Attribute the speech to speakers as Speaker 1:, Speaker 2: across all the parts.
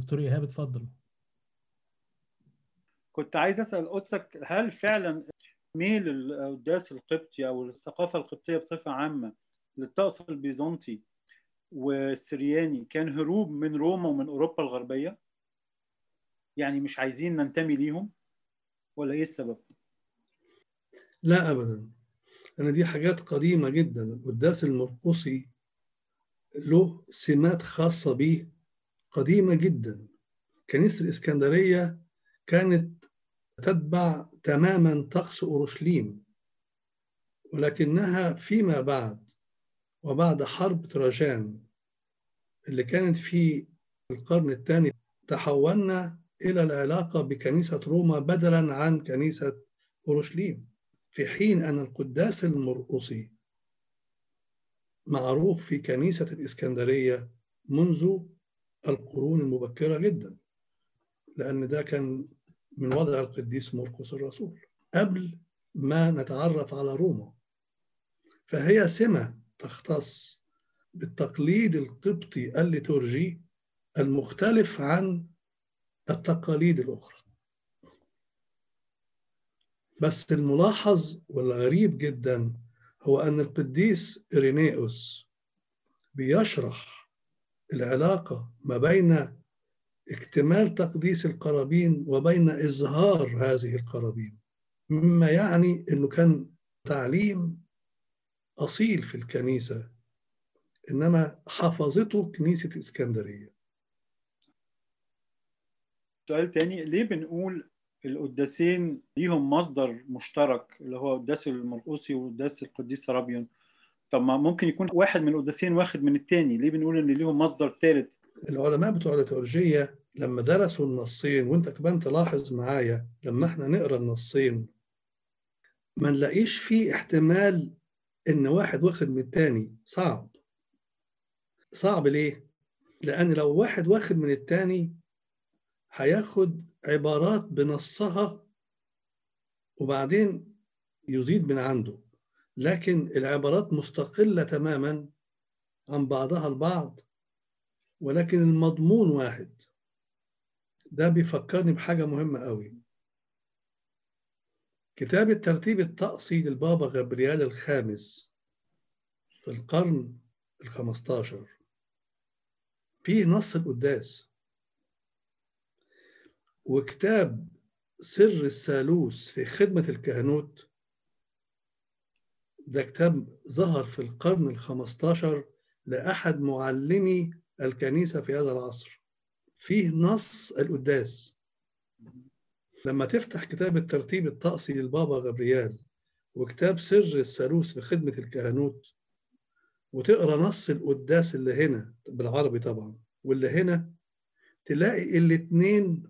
Speaker 1: دكتور ايهاب اتفضل
Speaker 2: كنت عايز اسال قدسك هل فعلا ميل القداس القبطي او الثقافه القبطيه بصفه عامه للطقس البيزنطي والسرياني كان هروب من روما ومن اوروبا الغربيه يعني مش عايزين ننتمي ليهم ولا ايه السبب
Speaker 3: لا ابدا لان دي حاجات قديمه جدا القداس المرقصي له سمات خاصه به قديمه جدا كنيسه الاسكندريه كانت تتبع تماما طقس اورشليم ولكنها فيما بعد وبعد حرب تراجان اللي كانت في القرن الثاني تحولنا إلى العلاقة بكنيسة روما بدلا عن كنيسة أورشليم في حين أن القداس المرقصي معروف في كنيسة الإسكندرية منذ القرون المبكرة جدا لأن ده كان من وضع القديس مرقس الرسول قبل ما نتعرف على روما فهي سمة تختص بالتقليد القبطي الليتورجي المختلف عن التقاليد الأخرى بس الملاحظ والغريب جدا هو أن القديس إرينيوس بيشرح العلاقة ما بين اكتمال تقديس القرابين وبين إظهار هذه القرابين مما يعني أنه كان تعليم أصيل في الكنيسة إنما حفظته كنيسة اسكندرية
Speaker 2: سؤال تاني ليه بنقول القداسين ليهم مصدر مشترك اللي هو قداس المرقوسي وقداس القديس سرابيون طب ما ممكن يكون واحد من القداسين واخد من التاني ليه بنقول ان ليهم مصدر ثالث
Speaker 3: العلماء بتوع الليتورجية لما درسوا النصين وانت كمان تلاحظ معايا لما احنا نقرا النصين ما نلاقيش فيه احتمال ان واحد واخد من التاني صعب صعب ليه لان لو واحد واخد من التاني هياخد عبارات بنصها وبعدين يزيد من عنده لكن العبارات مستقلة تماما عن بعضها البعض ولكن المضمون واحد ده بيفكرني بحاجة مهمة قوي كتاب الترتيب الطقسي للبابا غبريال الخامس في القرن الخمستاشر فيه نص القداس وكتاب سر الثالوث في خدمة الكهنوت ده كتاب ظهر في القرن الخمستاشر لأحد معلمي الكنيسة في هذا العصر فيه نص القداس لما تفتح كتاب الترتيب الطقسي للبابا غبريال وكتاب سر الثالوث في خدمة الكهنوت وتقرا نص القداس اللي هنا بالعربي طبعا واللي هنا تلاقي الاتنين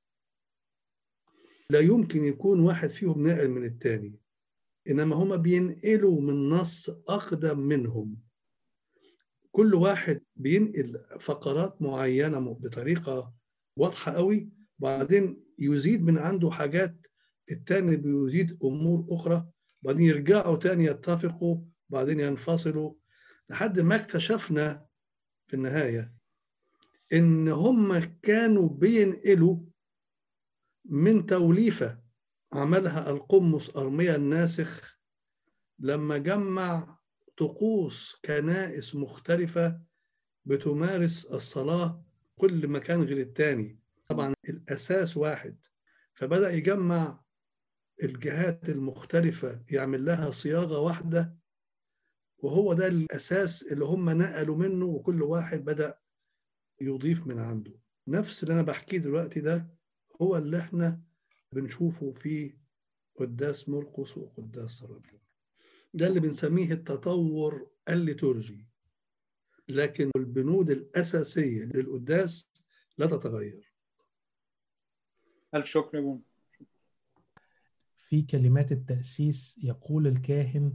Speaker 3: لا يمكن يكون واحد فيهم ناقل من التاني انما هما بينقلوا من نص اقدم منهم كل واحد بينقل فقرات معينه بطريقه واضحه قوي وبعدين يزيد من عنده حاجات التاني بيزيد امور اخرى بعدين يرجعوا تاني يتفقوا بعدين ينفصلوا لحد ما اكتشفنا في النهايه ان هم كانوا بينقلوا من توليفه عملها القمص ارميا الناسخ لما جمع طقوس كنائس مختلفه بتمارس الصلاه كل مكان غير التاني طبعا الاساس واحد فبدا يجمع الجهات المختلفه يعمل لها صياغه واحده وهو ده الاساس اللي هم نقلوا منه وكل واحد بدا يضيف من عنده نفس اللي انا بحكيه دلوقتي ده هو اللي احنا بنشوفه في قداس مرقس وقداس سرابيون ده اللي بنسميه التطور الليتورجي لكن البنود الأساسية للقداس لا تتغير
Speaker 2: ألف شكر يا بون
Speaker 1: في كلمات التأسيس يقول الكاهن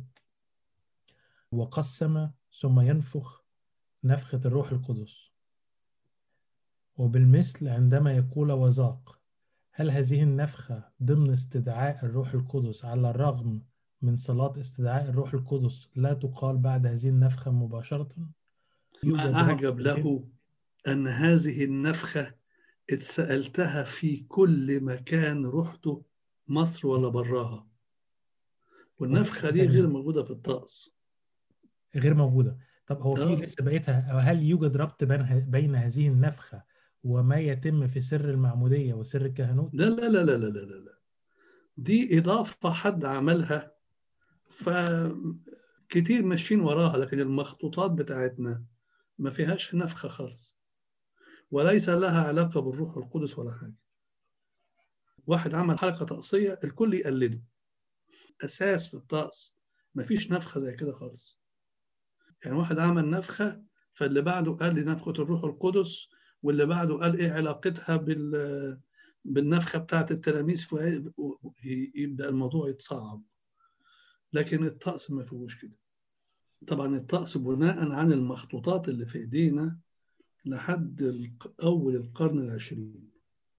Speaker 1: وقسم ثم ينفخ نفخة الروح القدس وبالمثل عندما يقول وذاق هل هذه النفخة ضمن استدعاء الروح القدس على الرغم من صلاة استدعاء الروح القدس لا تقال بعد هذه النفخة مباشرة؟
Speaker 3: ما أعجب له أن هذه النفخة اتسألتها في كل مكان رحته مصر ولا براها والنفخة دي غير موجودة في الطقس
Speaker 1: غير موجودة طب هو في
Speaker 3: آه.
Speaker 1: لسه بقيتها أو هل يوجد ربط بين بين هذه النفخة وما يتم في سر المعمودية وسر الكهنوت؟
Speaker 3: لا لا لا لا لا لا لا لا دي إضافة حد عملها فكتير ماشيين وراها لكن المخطوطات بتاعتنا ما فيهاش نفخة خالص وليس لها علاقة بالروح القدس ولا حاجة واحد عمل حلقة طقسية الكل يقلده أساس في الطقس ما فيش نفخة زي كده خالص يعني واحد عمل نفخة فاللي بعده قال لي نفخة الروح القدس واللي بعده قال ايه علاقتها بال بالنفخة بتاعت التلاميذ يبدأ الموضوع يتصعب لكن الطقس ما فيهوش كده طبعا الطقس بناء عن المخطوطات اللي في ايدينا لحد الق- أول القرن العشرين